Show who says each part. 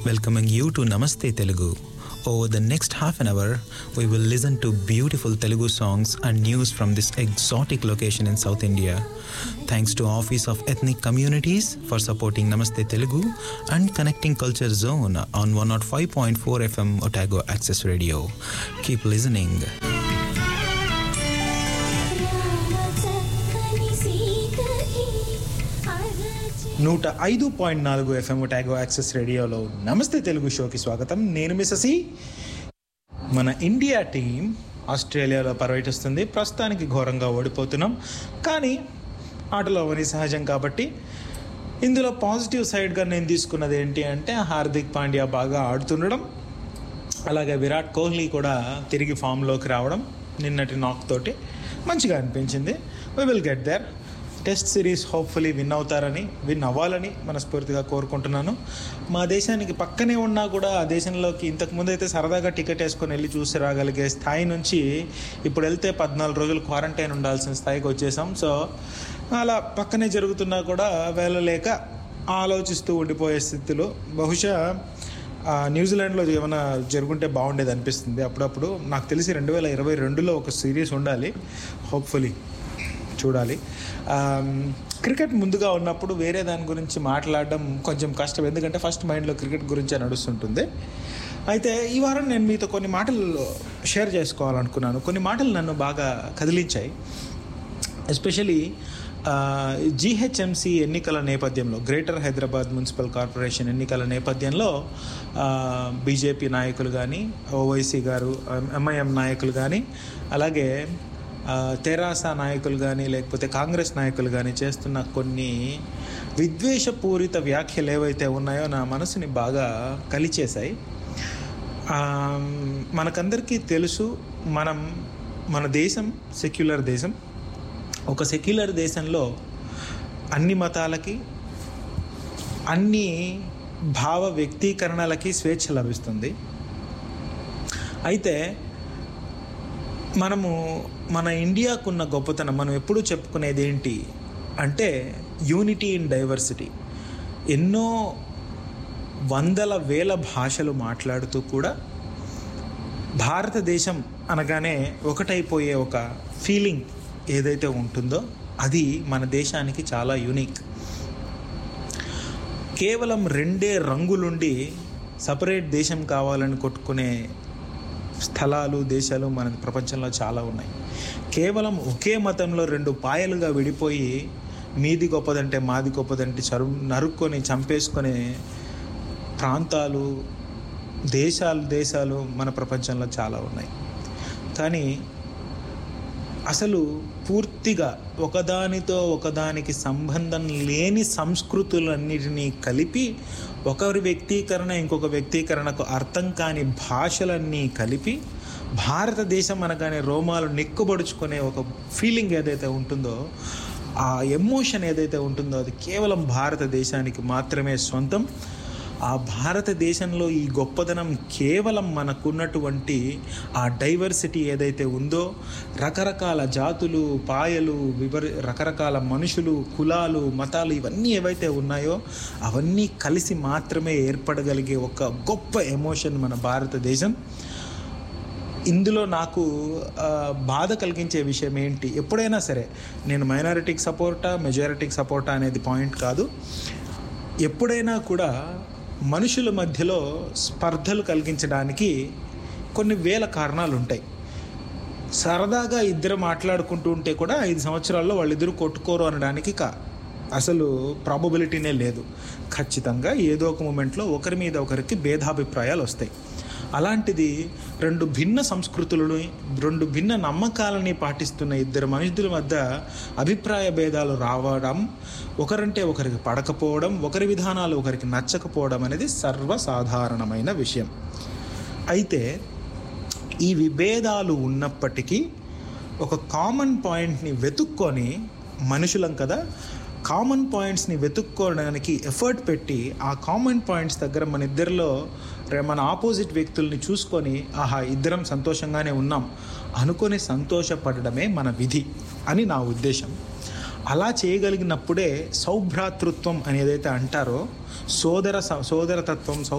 Speaker 1: welcoming you to Namaste Telugu. Over the next half an hour, we will listen to beautiful Telugu songs and news from this exotic location in South India. Thanks to Office of Ethnic Communities for supporting Namaste Telugu and connecting Culture Zone on 105.4 FM Otago Access Radio. Keep listening. నూట ఐదు point నాలుగు FM ట్యాగో access రేడియోలో నమస్తే తెలుగు షోకి స్వాగతం నేను మిససి మన India team ఆస్ట్రేలియాలో పర్యటిస్తుంది ప్రస్తుతానికి ఘోరంగా ఓడిపోతున్నాం కానీ ఆటలో అవన్నీ సహజం కాబట్టి ఇందులో పాజిటివ్ సైడ్గా నేను తీసుకున్నది ఏంటి అంటే హార్దిక్ పాండ్యా బాగా ఆడుతుండడం అలాగే విరాట్ కోహ్లీ కూడా తిరిగి ఫామ్లోకి రావడం నిన్నటి నాక్ తోటి మంచిగా అనిపించింది we will get there test series hopefully win అవుతారని విన్ అవ్వాలని మనస్ఫూర్తిగా కోరుకుంటున్నాను మా దేశానికి పక్కనే ఉన్నా కూడా ఆ దేశంలోకి ఇంతకుముందు అయితే సరదాగా టికెట్ వేసుకొని వెళ్ళి చూసి రాగలిగే స్థాయి నుంచి ఇప్పుడు వెళ్తే పద్నాలుగు రోజులు క్వారంటైన్ ఉండాల్సిన స్థాయికి వచ్చేసాం సో అలా పక్కనే జరుగుతున్నా కూడా వెళ్ళలేక ఆలోచిస్తూ ఉండిపోయే స్థితిలో బహుశా ఆ, న్యూజిలాండ్లో ఏమైనా జరుగుంటే బాగుండేది అనిపిస్తుంది అప్పుడప్పుడు నాకు తెలిసి రెండు వేల ఇరవై రెండులో ఒక సిరీస్ ఉండాలి హోప్ఫుల్లీ చూడాలి ఆమ్, క్రికెట్ ముందుగా ఉన్నప్పుడు వేరే దాని గురించి మాట్లాడడం కొంచెం కష్టం ఎందుకంటే ఫస్ట్ మైండ్లో క్రికెట్ గురించే నడుస్తుంటుంది అయితే ఈ వారం నేను మీతో కొన్ని మాటలు షేర్ చేసుకోవాలనుకున్నాను కొన్ని మాటలు నన్ను బాగా కదిలించాయి ఎస్పెషలీ జీహెచ్ఎంసీ ఎన్నికల నేపథ్యంలో గ్రేటర్ హైదరాబాద్ మున్సిపల్ కార్పొరేషన్ ఎన్నికల నేపథ్యంలో బీజేపీ నాయకులు కానీ ఓవైసీ గారు ఎంఐఎం నాయకులు కానీ అలాగే ఆ, తెరాస నాయకులు కానీ లేకపోతే కాంగ్రెస్ నాయకులు కానీ చేస్తున్న కొన్ని విద్వేషపూరిత వ్యాఖ్యలు ఏవైతే ఉన్నాయో నా మనసుని బాగా కలిచేశాయి ఆ, మనకందరికీ తెలుసు మనం మన దేశం సెక్యులర్ దేశం ఒక సెక్యులర్ దేశంలో అన్ని మతాలకి అన్ని భావ వ్యక్తీకరణలకి స్వేచ్ఛ లభిస్తుంది అయితే మనము మన ఇండియాకున్న గొప్పతనం మనం ఎప్పుడూ చెప్పుకునేది ఏంటి అంటే యూనిటీ ఇన్ డైవర్సిటీ ఎన్నో వందల వేల భాషలు మాట్లాడుతూ కూడా భారతదేశం అనగానే ఒకటైపోయే ఒక ఫీలింగ్ ఏదైతే ఉంటుందో అది మన దేశానికి చాలా యూనిక్ కేవలం రెండే రంగులుండి సపరేట్ దేశం కావాలని కొట్టుకునే స్థలాలు దేశాలు మన ప్రపంచంలో చాలా ఉన్నాయి కేవలం ఒకే మతంలో రెండు పాయలుగా విడిపోయి మీది గొప్పదంటే మాది గొప్పదంటే చరు నరుక్కొని చంపేసుకునే ప్రాంతాలు దేశాలు దేశాలు మన ప్రపంచంలో చాలా ఉన్నాయి కానీ అసలు పూర్తిగా ఒకదానితో ఒకదానికి సంబంధం లేని సంస్కృతులన్నిటినీ కలిపి ఒకరి వ్యక్తీకరణ ఇంకొక వ్యక్తీకరణకు అర్థం కాని భాషలన్నీ కలిపి భారతదేశం అనగానే రోమాలు నిక్కుబడుచుకునే ఒక ఫీలింగ్ ఏదైతే ఉంటుందో ఆ ఎమోషన్ ఏదైతే ఉంటుందో అది కేవలం భారతదేశానికి మాత్రమే సొంతం ఆ భారతదేశంలో ఈ గొప్పదనం కేవలం మనకున్నటువంటి ఆ డైవర్సిటీ ఏదైతే ఉందో రకరకాల జాతులు పాయలు వివరి రకరకాల మనుషులు కులాలు మతాలు ఇవన్నీ ఏవైతే ఉన్నాయో అవన్నీ కలిసి మాత్రమే ఏర్పడగలిగే ఒక గొప్ప ఎమోషన్ మన భారతదేశం ఇందులో నాకు ఆ, బాధ కలిగించే విషయం ఏంటి ఎప్పుడైనా సరే నేను మైనారిటీకి సపోర్టా మెజారిటీకి సపోర్టా అనేది పాయింట్ కాదు ఎప్పుడైనా కూడా మనుషుల మధ్యలో స్పర్ధలు కలిగించడానికి కొన్ని వేల కారణాలు ఉంటాయి సరదాగా ఇద్దరు మాట్లాడుకుంటూ ఉంటే కూడా ఐదు సంవత్సరాల్లో వాళ్ళిద్దరూ కొట్టుకోరు అనడానికి కా అసలు ప్రాబబిలిటీనే లేదు ఖచ్చితంగా ఏదో ఒక మూమెంట్లో ఒకరి మీద ఒకరికి భేదాభిప్రాయాలు వస్తాయి అలాంటిది రెండు భిన్న సంస్కృతులను రెండు భిన్న నమ్మకాలని పాటిస్తున్న ఇద్దరు మనుషుల మధ్య అభిప్రాయ భేదాలు రావడం ఒకరంటే ఒకరికి పడకపోవడం ఒకరి విధానాలు ఒకరికి నచ్చకపోవడం అనేది సర్వసాధారణమైన విషయం అయితే ఈ విభేదాలు ఉన్నప్పటికీ ఒక కామన్ పాయింట్ని వెతుక్కొని మనుషులం కదా కామన్ పాయింట్స్ని వెతుక్కోవడానికి ఎఫర్ట్ పెట్టి ఆ కామన్ పాయింట్స్ దగ్గర మన ఇద్దరిలో రే- మన ఆపోజిట్ వ్యక్తుల్ని చూసుకొని ఆహా ఇద్దరం సంతోషంగానే ఉన్నాం అనుకొని సంతోషపడడమే మన విధి అని నా ఉద్దేశం అలా చేయగలిగినప్పుడే సౌభ్రాతృత్వం అని ఏదైతే అంటారో సోదర స- సోదరతత్వం